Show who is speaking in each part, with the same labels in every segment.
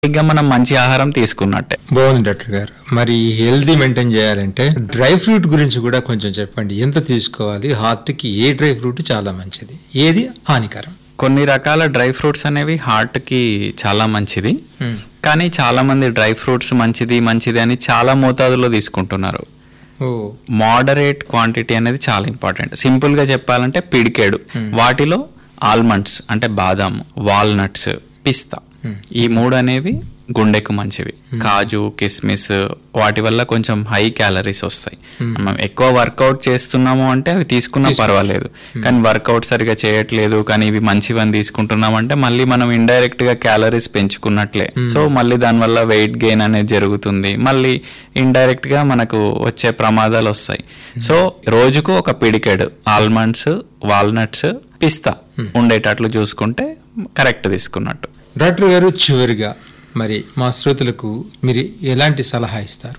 Speaker 1: ఇంకా మనం మంచి ఆహారం తీసుకున్నట్టే
Speaker 2: బాగుంది డాక్టర్ గారు మరి హెల్దీ మెయింటైన్ చేయాలంటే డ్రై ఫ్రూట్ గురించి కూడా కొంచెం చెప్పండి ఎంత తీసుకోవాలి హార్ట్ కి ఏ డ్రై ఫ్రూట్ చాలా మంచిది ఏది హానికరం
Speaker 1: కొన్ని రకాల డ్రై ఫ్రూట్స్ అనేవి హార్ట్ కి చాలా మంచిది
Speaker 2: Hmm.
Speaker 1: కానీ చాలా మంది డ్రై ఫ్రూట్స్ మంచిది మంచిది అని చాలా మోతాదులో తీసుకుంటున్నారు
Speaker 2: ఓ
Speaker 1: మోడరేట్ క్వాంటిటీ అనేది చాలా ఇంపార్టెంట్ సింపుల్ గా చెప్పాలంటే పిడికేడు వాటిలో ఆల్మండ్స్ అంటే బాదాం వాల్నట్స్ పిస్తా ఈ మూడు అనేవి గుండెకు మంచివి కాజు కిస్మిస్ వాటి వల్ల కొంచెం హై క్యాలరీస్ వస్తాయి మనం ఎక్కువ వర్కౌట్ చేస్తున్నాము అంటే అవి తీసుకున్నా పర్వాలేదు కానీ వర్కౌట్ సరిగా చేయట్లేదు కానీ ఇవి మంచివని తీసుకుంటున్నాం అంటే మళ్ళీ మనం ఇండైరెక్ట్ గా క్యాలరీస్ పెంచుకున్నట్లే సో మళ్ళీ దానివల్ల వెయిట్ గెయిన్ అనేది జరుగుతుంది మళ్ళీ ఇండైరెక్ట్ గా మనకు వచ్చే ప్రమాదాలు వస్తాయి సో రోజుకు ఒక పిడికెడు ఆల్మండ్స్ వాల్నట్స్ పిస్తా ఉండేటట్లు చూసుకుంటే కరెక్ట్ తీసుకున్నట్టు
Speaker 2: డాక్టర్ గారు చివరిగా మరి మా శ్రోతలకు మీరు ఎలాంటి సలహా ఇస్తారు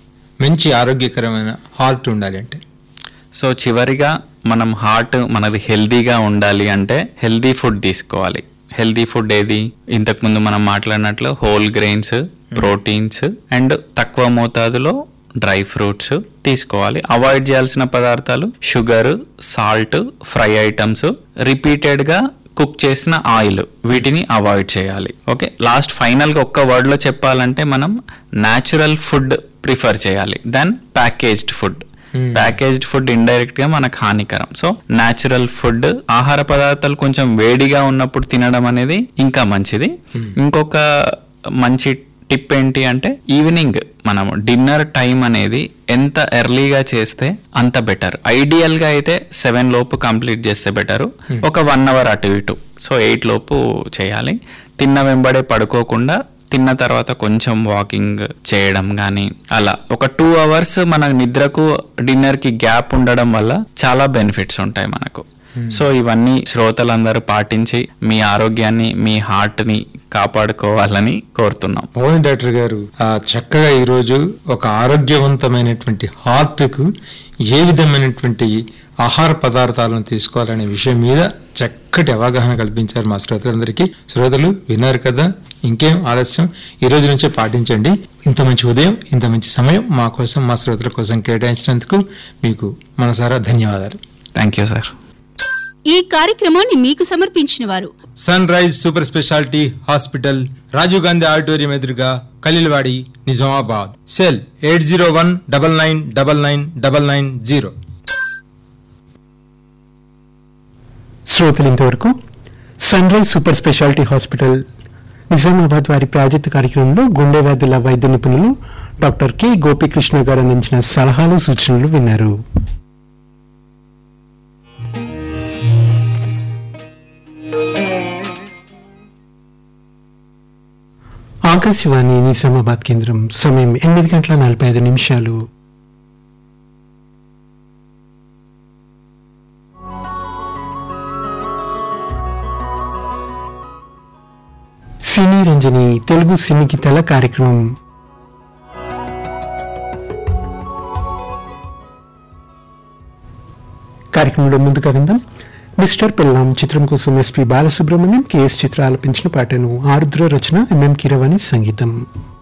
Speaker 2: మంచి ఆరోగ్యకరమైన హార్ట్ ఉండాలి అంటే
Speaker 1: సో చివరిగా మనం హార్ట్ మనది హెల్దీగా ఉండాలి అంటే హెల్దీ ఫుడ్ తీసుకోవాలి హెల్దీ ఫుడ్ ఏది ఇంతకుముందు మనం మాట్లాడినట్లు హోల్ గ్రెయిన్స్ ప్రోటీన్స్ అండ్ తక్కువ మోతాదులో డ్రై ఫ్రూట్స్ తీసుకోవాలి అవాయిడ్ చేయాల్సిన పదార్థాలు sugar salt fry items repeated గా కుక్ చేసిన ఆయిల్ వీటిని అవాయిడ్ చేయాలి ఓకే లాస్ట్ ఫైనల్ గా ఒక్క వర్డ్ లో చెప్పాలంటే మనం న్యాచురల్ ఫుడ్ ప్రిఫర్ చేయాలి then packaged food packaged food indirect గా మనకు హానికరం సో న్యాచురల్ ఫుడ్ ఆహార పదార్థాలు కొంచెం వేడిగా ఉన్నప్పుడు తినడం అనేది ఇంకా మంచిది ఇంకొక మంచి టిప్ ఏంటి అంటే ఈవినింగ్ మనం డిన్నర్ టైం అనేది ఎంత ఎర్లీగా చేస్తే అంత బెటర్ ఐడియల్ గా అయితే సెవెన్ లోపు కంప్లీట్ చేస్తే బెటర్ ఒక వన్ అవర్ అటు ఇటు సో ఎయిట్ లోపు చేయాలి తిన్న వెంబడే పడుకోకుండా తిన్న తర్వాత కొంచెం వాకింగ్ చేయడం కానీ అలా ఒక టూ అవర్స్ మన నిద్రకు డిన్నర్ కి గ్యాప్ ఉండడం వల్ల చాలా బెనిఫిట్స్ ఉంటాయి మనకు సో ఇవన్నీ శ్రోతలందరూ పాటించి మీ ఆరోగ్యాన్ని మీ హార్ట్ ని కాపాడుకోవాలని కోరుతున్నాం
Speaker 2: బాగుంది డాక్టర్ గారు ఆ చక్కగా ఈరోజు ఒక ఆరోగ్యవంతమైనటువంటి హార్ట్ కు ఏ విధమైనటువంటి ఆహార పదార్థాలను తీసుకోవాలనే విషయం మీద చక్కటి అవగాహన కల్పించారు మా శ్రోతలందరికీ శ్రోతలు విన్నారు కదా ఇంకేం ఆలస్యం ఈ రోజు నుంచే పాటించండి ఇంత మంచి ఉదయం ఇంత మంచి సమయం మా కోసం మా శ్రోతల కోసం కేటాయించినందుకు మీకు మనసారా ధన్యవాదాలు
Speaker 1: థ్యాంక్ యూ సార్
Speaker 3: ఈ కార్యక్రమాన్ని మీకు సమర్పించిన వారు
Speaker 2: Sunrise super speciality hospital Rajiv Gandhi auditorium ఎదురుగా Khalilwadi Nizamabad cell eight zero one double nine double nine double nine zero
Speaker 4: శ్రోతలు ఇంతవరకు Sunrise super speciality hospital Nizamabad వారి ప్రాజెక్ట్ కార్యక్రమంలో గుండె వ్యాధుల వైద్య నిపుణులు డాక్టర్ కె గోపికృష్ణ గారు అందించిన సలహాలు సూచనలు విన్నారు ఆకాశవాణి నిజామాబాద్ కేంద్రం సమయం ఎనిమిది గంటల నలభై ఐదు నిమిషాలు సినీ రంజని తెలుగు సినీ గీతాల కార్యక్రమం కార్యక్రమంలో ముందుగా విందాం మిస్టర్ పిల్లాం చిత్రం కోసం ఎస్పి బాలసుబ్రహ్మణ్యం కెఎస్ చిత్ర ఆలపించిన పాటను ఆరుద్ర రచన ఎంఎం కిరవాణి సంగీతం